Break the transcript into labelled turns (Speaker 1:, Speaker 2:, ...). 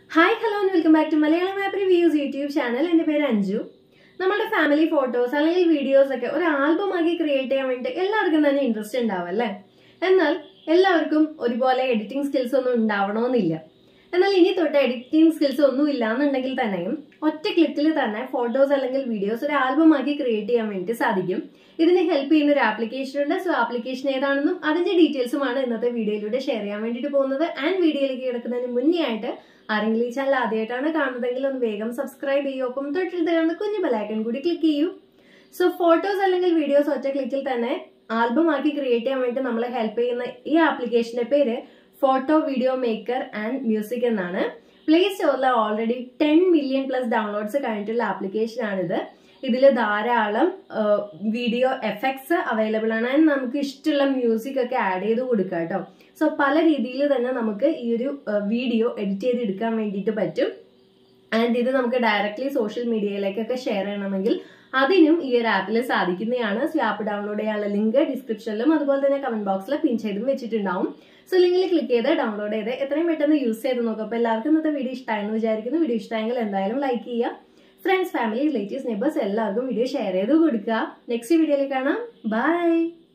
Speaker 1: hi hello welcome back to Malayalam app reviews YouTube channel എൻ്റെ പേര് അഞ്ജു നമ്മുടെ ഫാമിലി ഫോട്ടോസ് അല്ലെങ്കിൽ വീഡിയോസ് ഒക്കെ ഒരു ആൽബം ആക്കി ക്രിയേറ്റ് ചെയ്യാൻ വേണ്ടി എല്ലാവർക്കും തന്നെ ഇൻട്രസ്റ്റ് ഉണ്ടാവും അല്ലേ എന്നാൽ എല്ലാവർക്കും ഒരുപോലെ എഡിറ്റിംഗ് സ്കിൽസ് ഒന്നും ഉണ്ടാവണമെന്നില്ല എന്നാൽ ഇനി തൊട്ട് എഡിറ്റിംഗ് സ്കിൽസ് ഒന്നും ഇല്ലാന്നുണ്ടെങ്കിൽ തന്നെയും ഒറ്റ ക്ലിക്കിൽ തന്നെ ഫോട്ടോസ് അല്ലെങ്കിൽ വീഡിയോസ് ഒരു ആൽബം ആക്കി ക്രിയേറ്റ് ചെയ്യാൻ വേണ്ടി സാധിക്കും ഇതിനെ ഹെൽപ്പ് ചെയ്യുന്ന ഒരു ആപ്ലിക്കേഷൻ ഉണ്ട് സോ ആപ്ലിക്കേഷൻ ഏതാണെന്നും അതിന്റെ ഡീറ്റെയിൽസുമാണ് ഇന്നത്തെ വീഡിയോയിലൂടെ ഷെയർ ചെയ്യാൻ വേണ്ടിയിട്ട് പോകുന്നത് ആൻഡ് വീഡിയോയിലേക്ക് കിടക്കുന്നതിന് മുന്നേ ആയിട്ട് ആരെങ്കിലും ഈ ചാനൽ ആദ്യമായിട്ടാണ് കാണുന്നതെങ്കിൽ ഒന്ന് വേഗം സബ്സ്ക്രൈബ് ചെയ്യൂ ഒപ്പം തൊട്ടിൽ കാണുന്ന കുഞ്ഞു ബെലൈക്കൺ കൂടി ക്ലിക്ക് ചെയ്യൂ സോ ഫോട്ടോസ് അല്ലെങ്കിൽ വീഡിയോസ് ഒറ്റ ക്ലിക്കിൽ തന്നെ ആൽബം ആക്കി ക്രിയേറ്റ് ചെയ്യാൻ വേണ്ടി നമ്മളെ ഹെൽപ്പ് ചെയ്യുന്ന ഈ ആപ്ലിക്കേഷന്റെ പേര് photo video maker and music എന്നാണ് പ്ലേ സ്റ്റോറിൽ already ten million plus downloads കഴിഞ്ഞിട്ടുള്ള ആപ്ലിക്കേഷൻ ആണിത് ഇതിൽ ധാരാളം വീഡിയോ എഫക്ട്സ് അവൈലബിൾ ആണ് ആൻഡ് നമുക്ക് ഇഷ്ടമുള്ള മ്യൂസിക് ഒക്കെ ആഡ് ചെയ്ത് കൊടുക്കാം കേട്ടോ സോ പല രീതിയിൽ തന്നെ നമുക്ക് ഈ ഒരു വീഡിയോ എഡിറ്റ് ചെയ്ത് എടുക്കാൻ വേണ്ടിയിട്ട് പറ്റും ആൻഡ് ഇത് നമുക്ക് ഡയറക്റ്റ്ലി സോഷ്യൽ മീഡിയയിലേക്കൊക്കെ ഷെയർ ചെയ്യണമെങ്കിൽ അതിനും ഈ ഒരു ആപ്പിൽ സാധിക്കുന്നതാണ് സോ ആപ്പ് ഡൗൺലോഡ് ചെയ്യാനുള്ള ലിങ്ക് ഡിസ്ക്രിപ്ഷനിലും അതുപോലെ തന്നെ കമന്റ് ബോക്സിൽ പിൻ ചെയ്തും വെച്ചിട്ടുണ്ടാവും സോ ലിങ്കിൽ ക്ലിക്ക് ചെയ്ത് ഡൗൺലോഡ് ചെയ്ത് എത്രയും പെട്ടെന്ന് യൂസ് ചെയ്ത് നോക്കും അപ്പോൾ എല്ലാവർക്കും ഇന്നത്തെ വീഡിയോ ഇഷ്ടമായെന്ന് വിചാരിക്കുന്നു വീഡിയോ ഇഷ്ടമായെങ്കിൽ എന്തായാലും ലൈക്ക് ചെയ്യുക ഫ്രണ്ട്സ് ഫാമിലി റിലേറ്റീവ്സ് നെയ്ബേഴ്സ് എല്ലാവർക്കും വീഡിയോ ഷെയർ ചെയ്ത് കൊടുക്കുക നെക്സ്റ്റ് വീഡിയോയിൽ കാണാം ബൈ